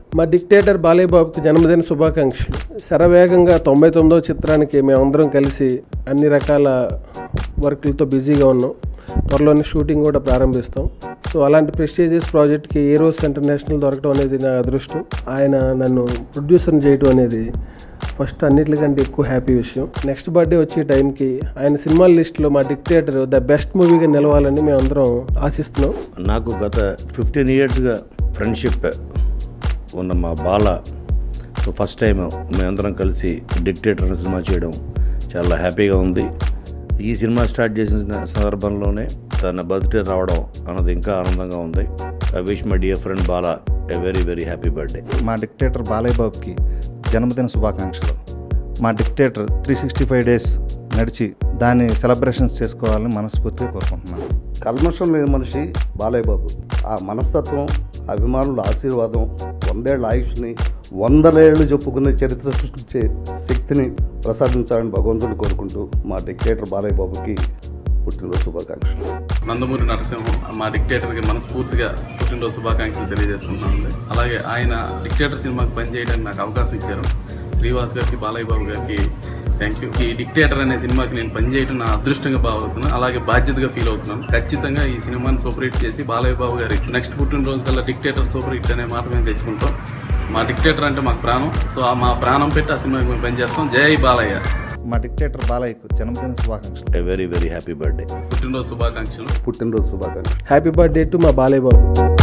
మా డిక్టేటర్ బాలయ్య బాబుకి జన్మదిన శుభాకాంక్షలు శరవేగంగా తొంభై తొమ్మిదో చిత్రానికి మేమందరం కలిసి అన్ని రకాల వర్క్లతో బిజీగా ఉన్నాం త్వరలోనే షూటింగ్ కూడా ప్రారంభిస్తాం సో అలాంటి ప్రెస్టీజియస్ ప్రాజెక్ట్కి ఏరోస్ ఇంటర్నేషనల్ దొరకడం అనేది నా అదృష్టం ఆయన నన్ను ప్రొడ్యూసర్ని చేయడం అనేది ఫస్ట్ అన్నిటికంటే ఎక్కువ హ్యాపీ విషయం నెక్స్ట్ బర్త్డే వచ్చే టైంకి ఆయన సినిమాల లిస్ట్లో మా డిక్టేటర్ ద బెస్ట్ మూవీగా నిలవాలని మేమందరం ఆశిస్తున్నాం నాకు గత ఫిఫ్టీన్ ఇయర్స్గా ఫ్రెండ్షిప్ ఉన్న మా బాల సో ఫస్ట్ టైం మేమందరం కలిసి డిక్టేటర్ అనే సినిమా చేయడం చాలా హ్యాపీగా ఉంది ఈ సినిమా స్టార్ట్ చేసిన సందర్భంలోనే తన బర్త్డే రావడం అన్నది ఇంకా ఆనందంగా ఉంది I wish my dear friend Bala a very very happy birthday మా డిక్టేటర్ బాలయ్య బాబుకి జన్మదిన శుభాకాంక్షలు మా dictator three sixty five days నడిచి దాన్ని సెలబ్రేషన్స్ చేసుకోవాలని మనస్ఫూర్తిగా కోరుకుంటున్నాను కల్మషం లేని మనిషి బాలయ్య బాబు ఆ మనస్తత్వం అభిమానుల ఆశీర్వాదం వందేళ్ల ఆయుష్ని వందలేళ్లు చెప్పుకునే చరిత్ర సృష్టించే శక్తిని ప్రసాదించాలని భగవంతుని కోరుకుంటూ మా డిక్టేటర్ బాలయ్య బాబుకి పుట్టినరోజు శుభాకాంక్షలు నందమూరి నరసింహం మా డిక్టేటర్కి మనస్ఫూర్తిగా పుట్టినరోజు శుభాకాంక్షలు తెలియజేస్తున్నాను అలాగే ఆయన డిక్టేటర్ సినిమాకి పనిచేయడానికి నాకు అవకాశం ఇచ్చారు శ్రీవాస్ గారికి బాలయ్య బాబు గారికి థ్యాంక్ యూ ఈ డిక్టేటర్ అనే సినిమాకి నేను పనిచేయడం నా అదృష్టంగా భావవుతున్నాను అలాగే బాధ్యతగా ఫీల్ అవుతున్నాను ఖచ్చితంగా ఈ సినిమాని సూపర్ హిట్ చేసి బాలయ్య బాబు గారి నెక్స్ట్ పుట్టినరోజు కల్లా డిక్టేటర్ సూపర్ హిట్ అనే మాట మేము తెచ్చుకుంటాం మా డిక్టేటర్ అంటే మాకు ప్రాణం సో ఆ మా ప్రాణం పెట్టి ఆ సినిమాకి మేము పనిచేస్తాం జై బాలయ్య మా డిక్టేటర్ బాలయ్యకు జన్మదిన శుభాకాంక్షలు a very very happy birthday పుట్టినరోజు శుభాకాంక్షలు పుట్టినరోజు శుభాకాంక్షలు హ్యాపీ బర్త్డే టు మా బాలయ్య బాబు